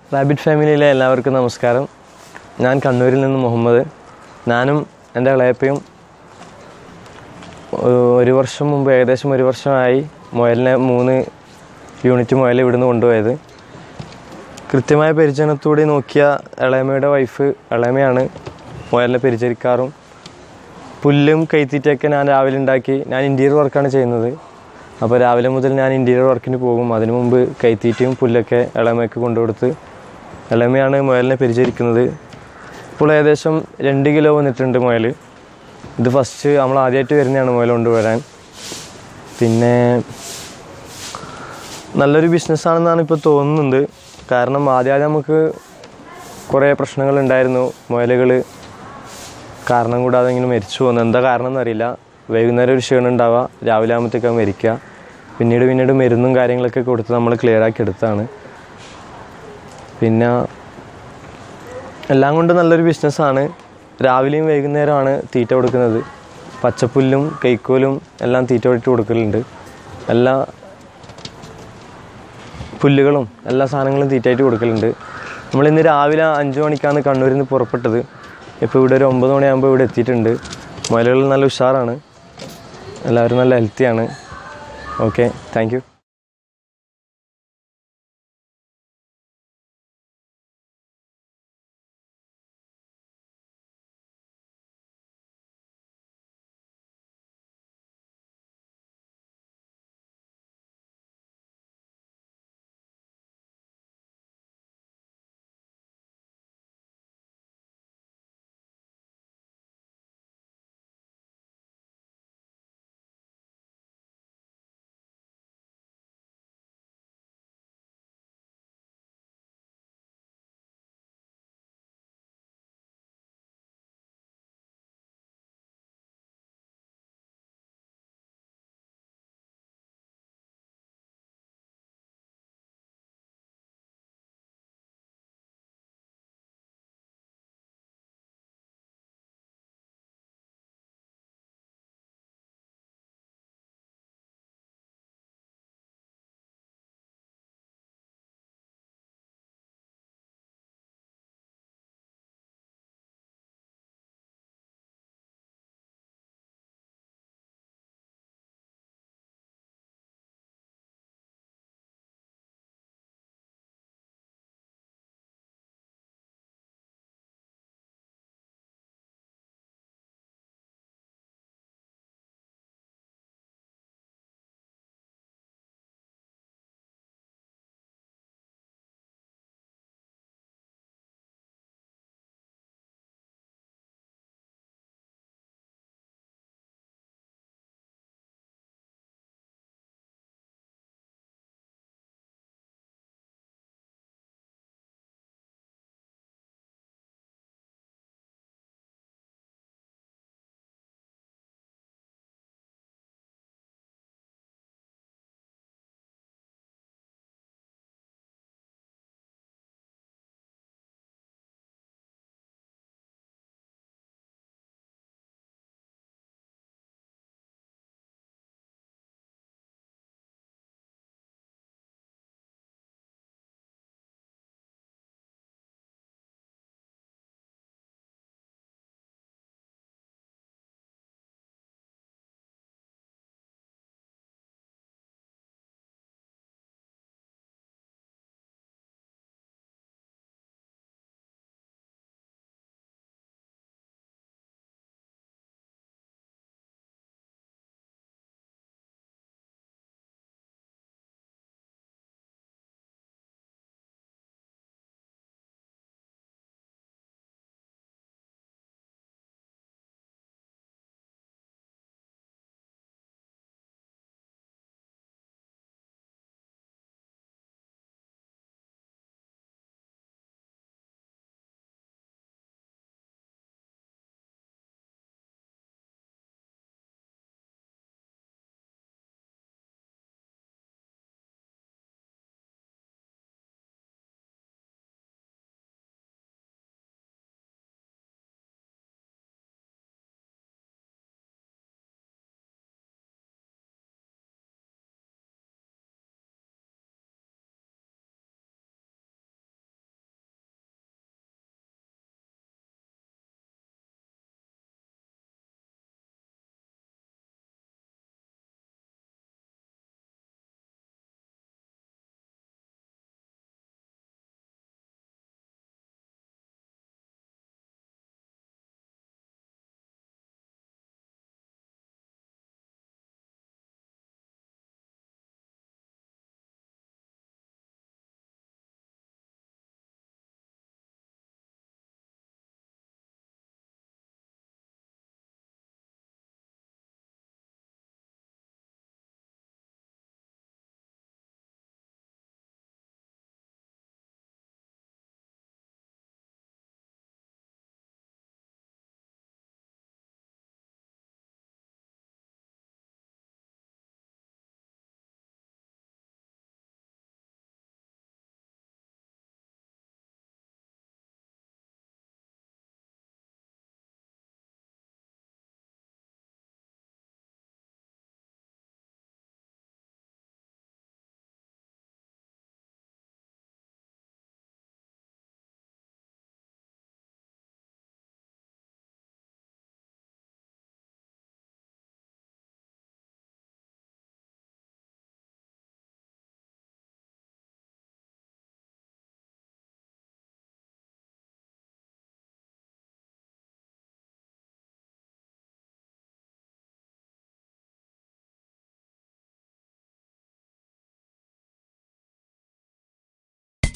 rabbit ഫാമിലിയിലെ എല്ലാവർക്കും നമസ്കാരം ഞാൻ കണ്ണൂരിൽ നിന്ന് മുഹമ്മദ് ഞാനും എൻ്റെ ഇളയപ്പയും ഒ- ഒരു വർഷം മുമ്പ് ഏകദേശം ഒരു വർഷമായി മുയലിനെ മൂന്ന് യൂണിറ്റ് മുയൽ ഇവിടുന്ന് കൊണ്ടുപോയത് കൃത്യമായ പരിചരണത്തോടെ നോക്കിയ ഇളയമയുടെ വൈഫ് ഇളയമയാണ് മുയലിനെ പരിചരിക്കാറും പുല്ലും കൈത്തീറ്റയൊക്കെ ഞാൻ രാവിലെ ഉണ്ടാക്കി ഞാൻ ഇൻറ്റീരിയർ വർക്കാണ് ചെയ്യുന്നത് അപ്പോൾ രാവിലെ മുതൽ ഞാൻ ഇൻറ്റീരിയർ വർക്കിന് പോകും അതിനു മുമ്പ് കൈത്തീറ്റയും പുല്ലൊക്കെ ഇളമയ്ക്ക് കൊണ്ടുകൊടുത്ത് ഇളമയാണ് മുയലിനെ പരിചരിക്കുന്നത് ഇപ്പോൾ ഏകദേശം രണ്ട് കിലോ വന്നിട്ടുണ്ട് മുയൽ ഇത് ഫസ്റ്റ് നമ്മൾ ആദ്യമായിട്ട് വരുന്നതാണ് മുയൽ കൊണ്ടുവരാൻ പിന്നെ നല്ലൊരു ബിസിനസ്സാണെന്നാണ് ഇപ്പോൾ തോന്നുന്നത് കാരണം ആദ്യം ആദ്യം നമുക്ക് കുറേ പ്രശ്നങ്ങളുണ്ടായിരുന്നു മുയലുകൾ കാരണം കൂടാതെ ഇങ്ങനെ മരിച്ചു പോകുന്നു എന്താ കാരണം എന്നറിയില്ല വൈകുന്നേരം ഒരു ക്ഷീണം ഉണ്ടാവുക രാവിലെ ആകുമ്പോഴത്തേക്കാണ് മരിക്കുക പിന്നീട് പിന്നീട് മരുന്നും കാര്യങ്ങളൊക്കെ കൊടുത്ത് നമ്മൾ ക്ലിയർ ആക്കി എടുത്താണ് പിന്നെ എല്ലാം കൊണ്ടും നല്ലൊരു ബിസിനസ്സാണ് രാവിലെയും വൈകുന്നേരമാണ് തീറ്റ കൊടുക്കുന്നത് പച്ചപ്പുല്ലും കൈക്കോലും എല്ലാം തീറ്റ ഇട്ട് കൊടുക്കലുണ്ട് എല്ലാ പുല്ലുകളും എല്ലാ സാധനങ്ങളും തീറ്റയായിട്ട് കൊടുക്കലുണ്ട് നമ്മൾ ഇന്ന് രാവിലെ അഞ്ച് മണിക്കാണ് കണ്ണൂരിൽ നിന്ന് പുറപ്പെട്ടത് ഇപ്പോൾ ഇവിടെ ഒരു ഒമ്പത് മണിയാകുമ്പോൾ ഇവിടെ എത്തിയിട്ടുണ്ട് മുയലുകൾ നല്ല ഉഷാറാണ് എല്ലാവരും നല്ല ഹെൽത്തിയാണ് ഓക്കെ താങ്ക് യു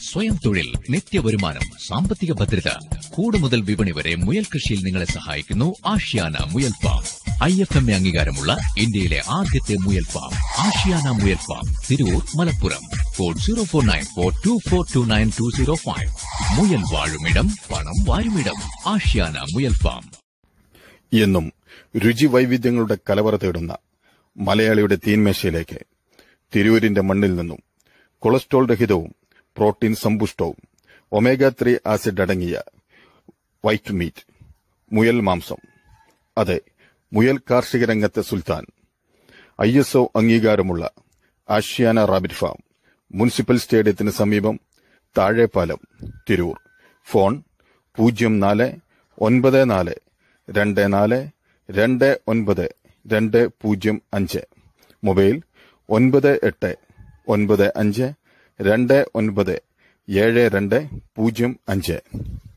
സ്വയം തൊഴിൽ നിത്യവരുമാനം സാമ്പത്തിക ഭദ്രത കൂടുമുതൽ വിപണി വരെ മുയൽ കൃഷിയിൽ നിങ്ങളെ സഹായിക്കുന്നു ആഷ്യാന മുയൽ farm I F M A അംഗീകാരമുള്ള ഇന്ത്യയിലെ ആദ്യത്തെ മുയൽ ഫാം ആഷ്യാന മുയൽ farm Tirur Malappuram code zero four nine four two four two nine two zero five മുയൽ വാഴുമിടം പണം വാരുമിടം ആഷ്യാന മുയൽ ഫാം എന്നും രുചി വൈവിധ്യങ്ങളുടെ കലവറ തേടുന്ന മലയാളിയുടെ തീൻമേശയിലേക്ക് തിരൂരിന്റെ മണ്ണിൽ നിന്നും കൊളസ്ട്രോൾ രഹിതവും പ്രോട്ടീൻ സമ്പുഷ്ടവും ഒമേഗ ത്രീ ആസിഡ് അടങ്ങിയ വൈറ്റ് മീറ്റ് മുയൽ മാംസം അതെ മുയൽ കാർഷിക രംഗത്തെ സുൽത്താൻ ഐ എസ് ഒ അംഗീകാരമുള്ള ആഷ്യാന റാബിറ്റ് ഫാം മുനിസിപ്പൽ സ്റ്റേഡിയത്തിന് സമീപം താഴെപ്പാലം തിരൂർ ഫോൺ പൂജ്യം നാല് ഒൻപത് നാല് രണ്ട് നാല് രണ്ട് ഒൻപത് രണ്ട് പൂജ്യം അഞ്ച് മൊബൈൽ ഒൻപത് എട്ട് ഒൻപത് അഞ്ച് രണ്ട് ഒൻപത് ഏഴ് രണ്ട് പൂജ്യം അഞ്ച്